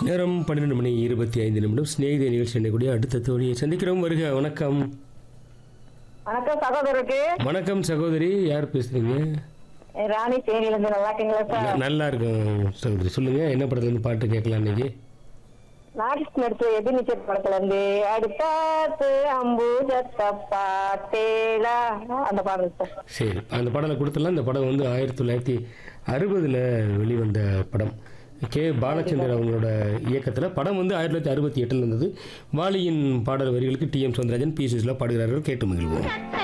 நேரம் பன்னிரெண்டு மணி இருபத்தி ஐந்து நிமிடம் சிநேகித நிகழ்ச்சி எண்ணக்கூடிய அடுத்த தோழியை சந்திக்கிறோம் வருக வணக்கம் வணக்கம் சகோதரருக்கு வணக்கம் சகோதரி யார் பேசுறீங்க ராணி தேனியில இருந்து நல்லா இருக்கீங்களா சார் ந- நல்லா இருக்கும் சகோதரி சொல்லுங்க என்ன படத்துல இருந்து பாட்டு கேட்கலாம் இன்னைக்கு நாடிஸ் நடிச்ச எதிர்நீச்சல் படத்துல இருந்து அடுத்தாத்து அம்பு சத்த பாட்டேலா அந்த பாடல் சார் சரி அந்த பாடலை கொடுத்துடலாம் இந்த படம் வந்து ஆயிரத்தி தொள்ளாயிரத்தி அறுபதில் வெளிவந்த படம் கே பாலச்சந்தர் அவங்களோட இயக்கத்தில் படம் வந்து ஆயிரத்தி தொள்ளாயிரத்தி அறுபத்தி எட்டில் இருந்தது வாலியின் பாடல் வரிகளுக்கு T M Soundararajan P Susila பாடுகிறார்கள் கேட்டு மகிழ்வோம் சத்த